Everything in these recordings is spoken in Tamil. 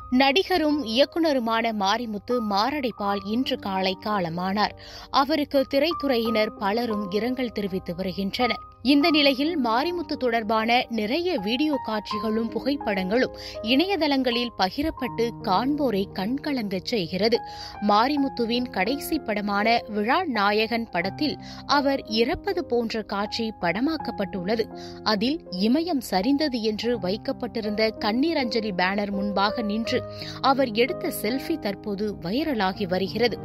நடிகரும் இயக்குனருமான மாரிமுத்து மாரடைப்பால் இன்று காலை காலமானார் அவருக்கு திரைத்துறையினர் பலரும் இரங்கல் தெரிவித்து வருகின்றனர் இந்த நிலையில் மாரிமுத்து தொடர்பான நிறைய வீடியோ காட்சிகளும் புகைப்படங்களும் இணையதளங்களில் பகிரப்பட்டு காண்போரை கண்கலங்கச் செய்கிறது மாரிமுத்துவின் கடைசி படமான விழா நாயகன் படத்தில் அவர் இறப்பது போன்ற காட்சி படமாக்கப்பட்டுள்ளது அதில் இமயம் சரிந்தது என்று வைக்கப்பட்டிருந்த கண்ணீர் அஞ்சலி பேனர் முன்பாக நின்று அவர் எடுத்த செல்ஃபி தற்போது வைரலாகி வருகிறது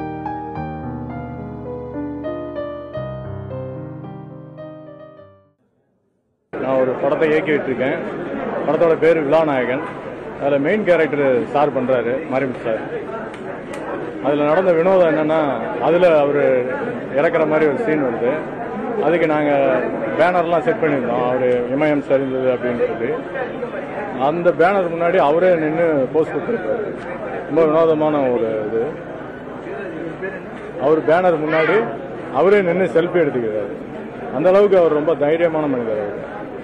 நான் ஒரு படத்தை இயக்கிட்டு இருக்கேன் படத்தோட பேர் விழாநாயகன் அதில் மெயின் கேரக்டர் சார் பண்ணுறாரு மாரிமுத்து சார் அதில் நடந்த வினோதம் என்னன்னா அதில் அவர் இறக்குற மாதிரி ஒரு சீன் வருது அதுக்கு நாங்கள் பேனர்லாம் செட் பண்ணியிருந்தோம் அவர் இமயம் சரிந்தது அப்படின்னு சொல்லி அந்த பேனர் முன்னாடி அவரே நின்று போஸ்ட் கொடுத்துருப்பாரு ரொம்ப வினோதமான ஒரு இது அவர் பேனர் முன்னாடி அவரே நின்று செல்ஃபி எடுத்துக்கிறாரு அந்த அளவுக்கு அவர் ரொம்ப தைரியமான மனிதர் அவர்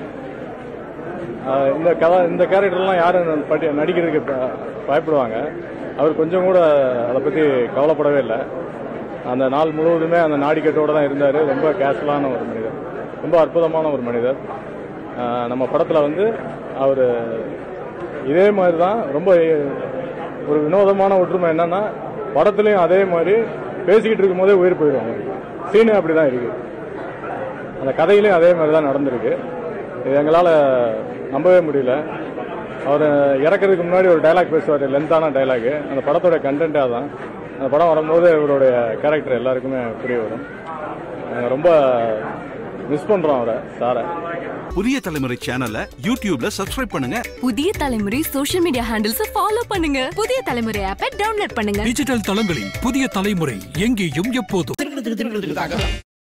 ஆஹ் இந்த கதை இந்த கேரக்டர்லாம் யாரும் படி நடிக்கிறதுக்கு ப- பயப்படுவாங்க அவர் கொஞ்சம் கூட அதை பற்றி கவலைப்படவே இல்லை அந்த நாள் முழுவதுமே அந்த நாடிக்கட்டோடு தான் இருந்தார் ரொம்ப கேஷுவலான ஒரு மனிதர் ரொம்ப அற்புதமான ஒரு மனிதர் ஆஹ் நம்ம படத்தில் வந்து அவர் இதே மாதிரி தான் ரொம்ப ஒரு வினோதமான ஒற்றுமை என்னன்னா படத்துலையும் அதே மாதிரி பேசிக்கிட்டு இருக்கும்போதே உயிர் போயிடுவாங்க சீனு அப்படி தான் இருக்குது அந்த கதையிலையும் அதே மாதிரி தான் நடந்திருக்கு இது எங்களால் நம்பவே முடியல அவர் இறக்கிறதுக்கு முன்னாடி ஒரு டைலாக் பேசுவார் லென்த்தான டைலாக் அந்த படத்தோட கண்டென்ட்டே தான் அந்த படம் வரும்போது இவருடைய கேரக்டர் எல்லாருக்குமே புரிய வரும் நாங்கள் ரொம்ப மிஸ் பண்ணுறோம் அவரை சாரை புதிய தலைமுறை சேனலை யூடியூப்ல சப்ஸ்கிரைப் பண்ணுங்க புதிய தலைமுறை சோஷியல் மீடியா ஹேண்டில்ஸ் ஃபாலோ பண்ணுங்க புதிய தலைமுறை ஆப்பை டவுன்லோட் பண்ணுங்க டிஜிட்டல் தளங்களில் புதிய தலைமுறை எங்கேயும் எப்போதும்